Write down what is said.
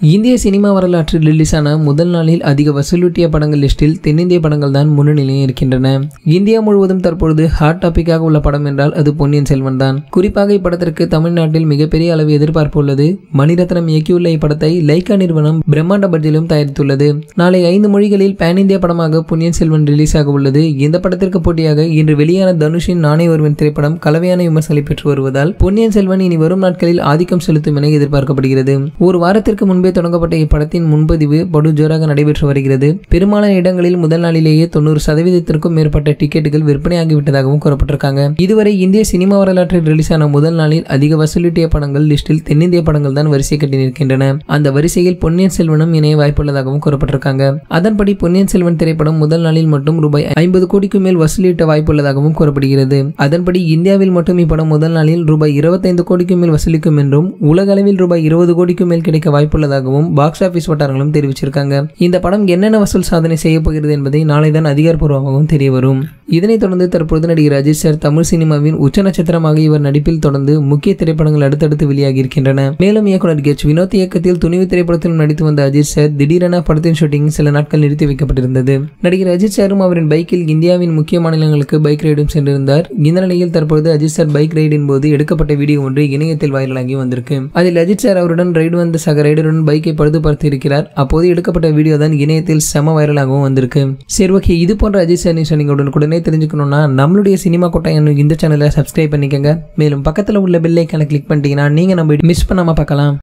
இந்திய சினிமா வரலாற்றில் ரிலீஸான முதல் நாளில் அதிக வசூலிட்டிய படங்கள் லிஸ்டில் தென்னிந்திய படங்கள் தான் முன்னணியில் இருக்கின்றன இந்தியா முழுவதும் தற்பொழுது ஹாட் டாபிக்காக உள்ள படம் என்றால் அது பொன்னியின் செல்வன் தான் குறிப்பாக இப்படத்திற்கு தமிழ்நாட்டில் மிகப்பெரிய அளவு எதிர்பார்ப்பு உள்ளது மணிரத்னம் இயக்கியுள்ள இப்படத்தை லைகா நிறுவனம் பிரம்மாண்ட பட்ஜெட்டிலும் தயாரித்துள்ளது நாளை ஐந்து மொழிகளில் பேன் இந்திய படமாக பொன்னியின் செல்வன் ரிலீஸ் ஆக உள்ளது இந்த படத்திற்கு போட்டியாக இன்று வெளியான தனுஷின் நானே ஒருவன் திரைப்படம் கலவையான விமர்சனங்களை பெற்று வருவதால் பொன்னியின் செல்வன் இனி வரும் நாட்களில் ஆதிக்கம் செலுத்தும் என எதிர்பார்க்கப்படுகிறது ஒரு வாரத்திற்கு முன்பே தொடங்கப்பட்ட இப்படத்தின் முன்பதிவு படு ஜோராக நடைபெற்று வருகிறது பெரும்பாலான இடங்களில் முதல் நாளிலேயே தொண்ணூறு சதவீதத்திற்கும் மேற்பட்ட டிக்கெட்டுகள் விற்பனையாகிவிட்டதாகவும் கூறப்பட்டிருக்காங்க இதுவரை இந்திய சினிமா வரலாற்றில் ரிலீஸான முதல் நாளில் அதிக வசூலிட்டிய படங்கள் லிஸ்டில் தென்னிந்திய படங்கள் தான் வரிசை கட்டி நிற்கின்றன அந்த வரிசையில் பொன்னியின் செல்வனும் இணைய வாய்ப்புள்ளதாகவும் கூறப்பட்டிருக்காங்க அதன்படி பொன்னியின் செல்வன் திரைப்படம் முதல் நாளில் மட்டும் ரூபாய் ஐம்பது கோடிக்கு மேல் வசூலிட்ட வாய்ப்புள்ளதாகவும் கூறப்படுகிறது அதன்படி இந்தியாவில் மட்டும் இப்படம் முதல் நாளில் ரூபாய் இருபத்தைந்து கோடிக்கு மேல் வசூலிக்கும் என்றும் உலக அளவில் ரூபாய் இருபது கோடிக்கு மேல் கிடைக்க வாய்ப்புள்ளதாகவும் பாக்ஸ் ஆபீஸ் வட்டாரங்களும் தெரிவிச்சிருக்காங்க இந்த படம் என்னென்ன வசூல் சாதனை செய்ய போகிறது என்பதை நாளை தான் அதிகாரப்பூர்வமாகவும் தெரிய வரும் இதனைத் தொடர்ந்து தற்பொழுது நடிகர் அஜித் சார் தமிழ் சினிமாவின் உச்ச நட்சத்திரமாக இவர் நடிப்பில் தொடர்ந்து முக்கிய திரைப்படங்கள் அடுத்தடுத்து வெளியாகி இருக்கின்றன மேலும் இயக்குனர் கெச் வினோத் இயக்கத்தில் துணிவு திரைப்படத்திலும் நடித்து வந்த அஜித் சார் திடீரென படத்தின் ஷூட்டிங் சில நாட்கள் நிறுத்தி வைக்கப்பட்டிருந்தது நடிகர் அஜித் சாரும் அவரின் பைக்கில் இந்தியாவின் முக்கிய மாநிலங்களுக்கு பைக் ரைடும் சென்றிருந்தார் இந்த நிலையில் தற்பொழுது அஜித் சார் பைக் ரைடின் போது எடுக்கப்பட்ட வீடியோ ஒன்று இணையத்தில் வைரலாகி வந்திருக்கு அதில் அஜித் சார் அவருடன் ரைடு வந்த சக ரைடருடன் பைக்கை பழுது பார்த்து இருக்கிறார் அப்போது எடுக்கப்பட்ட வீடியோ தான் இணையத்தில் செம வைரலாகவும் வந்திருக்கு சரி ஓகே இது போன்ற அஜித் சார் நியூஸ் நீங்கள் உடனுக்குடனே தெரிஞ்சுக்கணும்னா நம்மளுடைய சினிமா கோட்டை என்னும் இந்த சேனலை சப்ஸ்கிரைப் பண்ணிக்கோங்க மேலும் பக்கத்தில் உள்ள பெல் ஐக்கானை கிளிக் பண்ணிட்டீங்கன்னா நீங்கள் நம்ம மிஸ் பண்ணாமல் பார்க்கலாம்